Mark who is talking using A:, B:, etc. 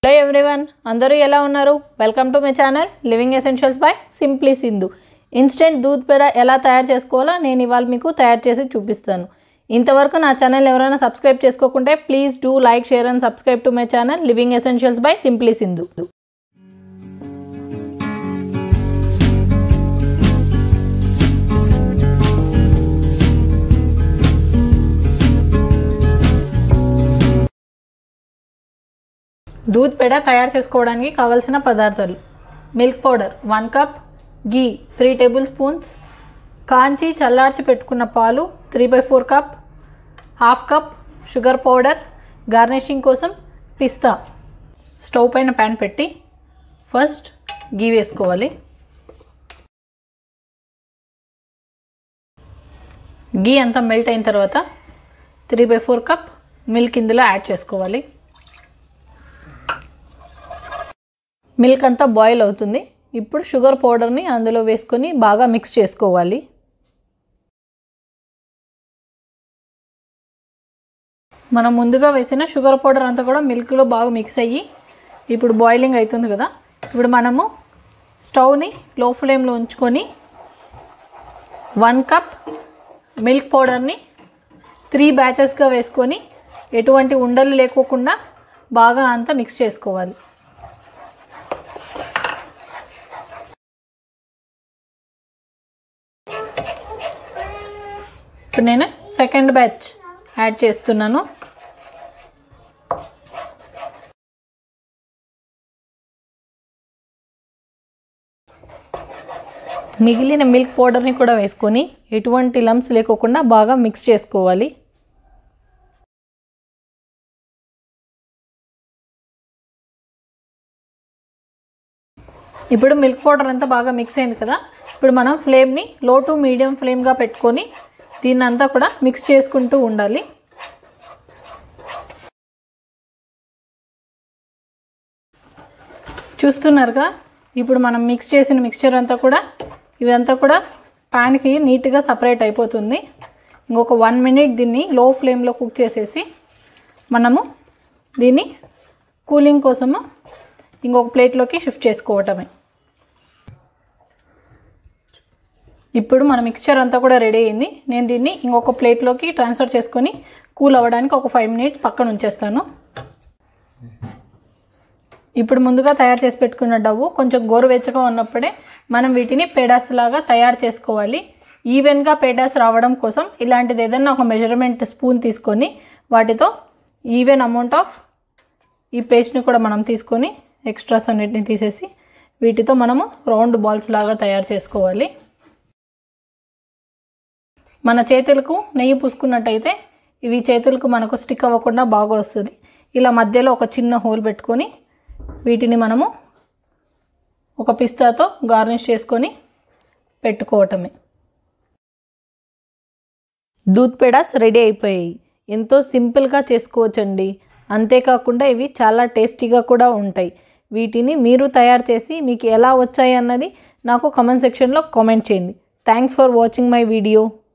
A: hello everyone అందరూ ఎలా ఉన్నారు welcome to my channel living essentials by simply Sindhu instant doodh peda ఎలా తయారు చేసుకోవాలో నేను ఇవాళ మీకు తయారు చేసి చూపిస్తాను ఇంతవరకు నా ఛానల్ ఎవరైనా సబ్స్క్రైబ్ చేసుకోకుంటే please do like share and subscribe to my channel living essentials by simply Sindhu doodh peda తయారు చేసుకోవడానికి కావలసిన పదార్థాలు milk powder one cup ghee three tablespoons కాంచి చల్లార్చి పెట్టుకున్న పాలు three by four cup half cup sugar powder garnishing కోసం పిస్తా స్టవ్ పైన ప్యాన్ పెట్టి ఫస్ట్ గీ వేసుకోవాలి గీ అంతా మెల్ట్ అయిన తర్వాత three by four cup milk ఇందులో యాడ్ చేసుకోవాలి మిల్క్ అంతా బాయిల్ అవుతుంది ఇప్పుడు షుగర్ పౌడర్ని అందులో వేసుకొని బాగా మిక్స్ చేసుకోవాలి మనం ముందుగా వేసిన షుగర్ పౌడర్ అంతా కూడా మిల్క్లో బాగా మిక్స్ అయ్యి ఇప్పుడు బాయిలింగ్ అవుతుంది కదా ఇప్పుడు మనము స్టవ్ని లో ఫ్లేమ్లో ఉంచుకొని వన్ కప్ మిల్క్ పౌడర్ని త్రీ బ్యాచెస్గా వేసుకొని ఎటువంటి ఉండలు లేకోకుండా బాగా అంతా మిక్స్ చేసుకోవాలి ఇప్పుడు నేను సెకండ్ బ్యాచ్ యాడ్ చేస్తున్నాను మిగిలిన మిల్క్ పౌడర్ని కూడా వేసుకొని ఎటువంటి లమ్స్ లేకోకుండా బాగా మిక్స్ చేసుకోవాలి ఇప్పుడు మిల్క్ పౌడర్ అంతా బాగా మిక్స్ అయింది కదా ఇప్పుడు మనం ఫ్లేమ్ని లో టు మీడియం ఫ్లేమ్గా పెట్టుకొని దీన్ని అంతా కూడా మిక్స్ చేసుకుంటూ ఉండాలి చూస్తున్నారుగా ఇప్పుడు మనం మిక్స్ చేసిన మిక్స్చర్ అంతా కూడా ఇదంతా కూడా ప్యాన్కి నీట్గా సపరేట్ అయిపోతుంది ఇంకొక వన్ మినిట్ దీన్ని లో ఫ్లేమ్లో కుక్ చేసేసి మనము దీన్ని కూలింగ్ కోసము ఇంకొక ప్లేట్లోకి షిఫ్ట్ చేసుకోవటమే ఇప్పుడు మన మిక్స్చర్ అంతా కూడా రెడీ అయింది నేను దీన్ని ఇంకొక ప్లేట్లోకి ట్రాన్స్ఫర్ చేసుకొని కూల్ అవ్వడానికి ఒక ఫైవ్ మినిట్స్ పక్కన ఉంచేస్తాను ఇప్పుడు ముందుగా తయారు చేసి పెట్టుకున్న డవ్వు కొంచెం గోరువెచ్చగా ఉన్నప్పుడే మనం వీటిని పేడాస్ లాగా తయారు చేసుకోవాలి ఈవెన్గా పేడాస్ రావడం కోసం ఇలాంటిది ఏదైనా ఒక మెజర్మెంట్ స్పూన్ తీసుకొని వాటితో ఈవెన్ అమౌంట్ ఆఫ్ ఈ పేస్ట్ని కూడా మనం తీసుకొని ఎక్స్ట్రాస్ అన్నిటిని తీసేసి వీటితో మనము రౌండ్ బాల్స్ లాగా తయారు చేసుకోవాలి మన చేతులకు నెయ్యి పూసుకున్నట్టయితే ఇవి చేతులకు మనకు స్టిక్ అవ్వకుండా బాగా వస్తుంది ఇలా మధ్యలో ఒక చిన్న హోల్ పెట్టుకొని వీటిని మనము ఒక పిస్తాతో గార్నిష్ చేసుకొని పెట్టుకోవటమే దూద్ పేడాస్ రెడీ అయిపోయాయి ఎంతో సింపుల్గా చేసుకోవచ్చండి అంతేకాకుండా ఇవి చాలా టేస్టీగా కూడా ఉంటాయి వీటిని మీరు తయారు చేసి మీకు ఎలా వచ్చాయి అన్నది నాకు కామెంట్ సెక్షన్లో కామెంట్ చేయండి thanks for watching my video